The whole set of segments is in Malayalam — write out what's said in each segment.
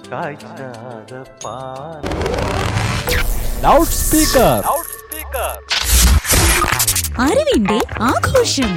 കാഴ്ചാത പാൽ ലൗഡ് സ്പീക്കർ അറിവിന്റെ ആഘോഷം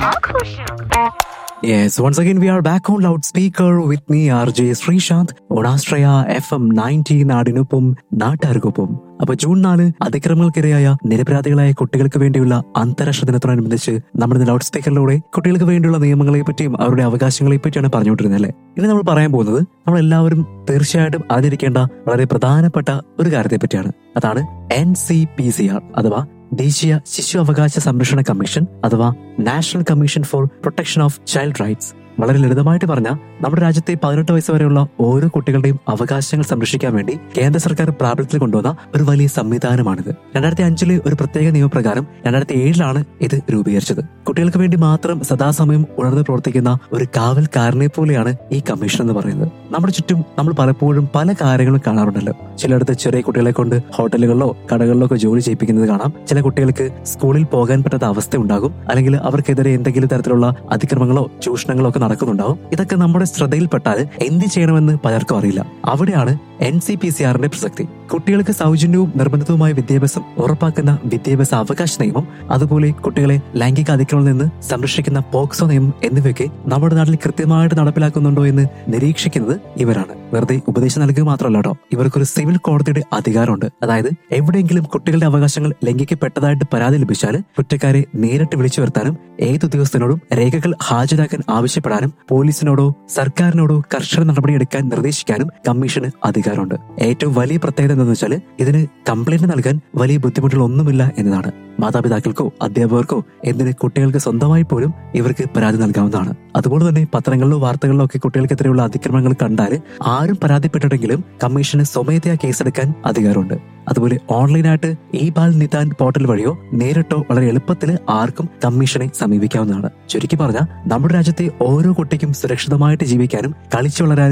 Yes, once again we are back on loudspeaker with me RJ Sreesanth on Astraya FM 90 നാടിനൊപ്പം നാട്ടുകാർക്കൊപ്പം അപ്പൊ ജൂൺ നാല് അതിക്രമങ്ങൾക്കിരയായ നിരപരാധികളായ കുട്ടികൾക്ക് വേണ്ടിയുള്ള അന്താരാഷ്ട്ര ദിനത്തോടനുബന്ധിച്ച് നമ്മൾ ഇന്ന് ലൗഡ് സ്പീക്കറിലൂടെ കുട്ടികൾക്ക് വേണ്ടിയുള്ള നിയമങ്ങളെ പറ്റിയും അവരുടെ അവകാശങ്ങളെ പറ്റിയാണ് പറഞ്ഞുകൊണ്ടിരുന്നത് അല്ലേ ഇനി നമ്മൾ പറയാൻ പോകുന്നത് നമ്മൾ എല്ലാവരും തീർച്ചയായിട്ടും അറിഞ്ഞിരിക്കേണ്ട വളരെ പ്രധാനപ്പെട്ട ഒരു കാര്യത്തെ പറ്റിയാണ് അതാണ് N C P C R അഥവാ ദേശീയ ശിശു അവകാശ സംരക്ഷണ കമ്മീഷൻ അഥവാ national commission for protection of child rights വളരെ ലളിതമായിട്ട് പറഞ്ഞാൽ നമ്മുടെ രാജ്യത്തെ പതിനെട്ട് വയസ്സ് വരെയുള്ള ഓരോ കുട്ടികളുടെയും അവകാശങ്ങൾ സംരക്ഷിക്കാൻ വേണ്ടി കേന്ദ്ര സർക്കാർ പ്രാബല്യത്തിൽ കൊണ്ടുവന്ന ഒരു വലിയ സംവിധാനമാണിത് രണ്ടായിരത്തി അഞ്ചിലെ ഒരു പ്രത്യേക നിയമപ്രകാരം രണ്ടായിരത്തി ഏഴിലാണ് ഇത് രൂപീകരിച്ചത് കുട്ടികൾക്ക് വേണ്ടി മാത്രം സദാസമയം ഉണർന്നു പ്രവർത്തിക്കുന്ന ഒരു കാവൽക്കാരനെ പോലെയാണ് ഈ കമ്മീഷൻ എന്ന് പറയുന്നത് നമ്മുടെ ചുറ്റും നമ്മൾ പലപ്പോഴും പല കാര്യങ്ങളും കാണാറുണ്ടല്ലോ ചിലയിടത്ത് ചെറിയ കുട്ടികളെ കൊണ്ട് ഹോട്ടലുകളിലോ കടകളിലോ ഒക്കെ ജോലി ചെയ്യിപ്പിക്കുന്നത് കാണാം ചില കുട്ടികൾക്ക് സ്കൂളിൽ പോകാൻ പറ്റാത്ത അവസ്ഥ ഉണ്ടാകും അല്ലെങ്കിൽ അവർക്കെതിരെ എന്തെങ്കിലും തരത്തിലുള്ള അതിക്രമങ്ങളോ ചൂഷണങ്ങളോ ഒക്കെ നടക്കുന്നുണ്ടാവും ഇതൊക്കെ നമ്മുടെ ശ്രദ്ധയിൽപ്പെട്ടാൽ എന്ത് ചെയ്യണമെന്ന് പലർക്കും അറിയില്ല അവിടെയാണ് എൻ സി പി സി ആറിന്റെ പ്രസക്തി കുട്ടികൾക്ക് സൗജന്യവും നിർബന്ധിതവുമായ വിദ്യാഭ്യാസം ഉറപ്പാക്കുന്ന വിദ്യാഭ്യാസ അവകാശ നിയമം അതുപോലെ കുട്ടികളെ ലൈംഗിക അതിക്രമത്തിൽ നിന്ന് സംരക്ഷിക്കുന്ന പോക്സോ നിയമം എന്നിവയൊക്കെ നമ്മുടെ നാട്ടിൽ കൃത്യമായിട്ട് നടപ്പിലാക്കുന്നുണ്ടോ എന്ന് നിരീക്ഷിക്കുന്നത് ഇവരാണ് വെറുതെ ഉപദേശം നൽകുക മാത്രമല്ല കേട്ടോ ഇവർക്കൊരു സിവിൽ കോടതിയുടെ അധികാരമുണ്ട് അതായത് എവിടെയെങ്കിലും കുട്ടികളുടെ അവകാശങ്ങൾ ലംഘിക്കപ്പെട്ടതായിട്ട് പരാതി ലഭിച്ചാൽ കുറ്റക്കാരെ നേരിട്ട് വിളിച്ചു വരുത്താനും ഏത് ഉദ്യോഗസ്ഥനോടും രേഖകൾ ഹാജരാക്കാൻ ആവശ്യപ്പെടാനും പോലീസിനോടോ സർക്കാരിനോടോ കർശന നടപടിയെടുക്കാൻ നിർദ്ദേശിക്കാനും കമ്മീഷന് അധികാരമുണ്ട് ഏറ്റവും വലിയ പ്രത്യേകത എന്താണെന്ന് വെച്ചാൽ ഇതിന് കംപ്ലൈന്റ് നൽകാൻ വലിയ ബുദ്ധിമുട്ടുകളൊന്നുമില്ല എന്നതാണ് മാതാപിതാക്കൾക്കോ അധ്യാപകർക്കോ എന്തിന് കുട്ടികൾക്ക് സ്വന്തമായി പോലും ഇവർക്ക് പരാതി നൽകാവുന്നതാണ് അതുപോലെ തന്നെ പത്രങ്ങളിലോ വാർത്തകളിലോ ഒക്കെ കുട്ടികൾക്കെതിരെയുള്ള അതിക്രമങ്ങൾ കണ്ടാൽ ആരും പരാതിപ്പെട്ടിട്ടെങ്കിലും കമ്മീഷന് സ്വമേധയാ കേസെടുക്കാൻ അധികാരമുണ്ട് അതുപോലെ ഓൺലൈനായിട്ട് ഈ ബാൽ നിതാൻ പോർട്ടൽ വഴിയോ നേരിട്ടോ വളരെ എളുപ്പത്തിൽ ആർക്കും കമ്മീഷനെ സമീപിക്കാവുന്നതാണ് ചുരുക്കി പറഞ്ഞാൽ നമ്മുടെ രാജ്യത്തെ ഓരോ കുട്ടിക്കും സുരക്ഷിതമായിട്ട് ജീവിക്കാനും കളിച്ചു വളരാനും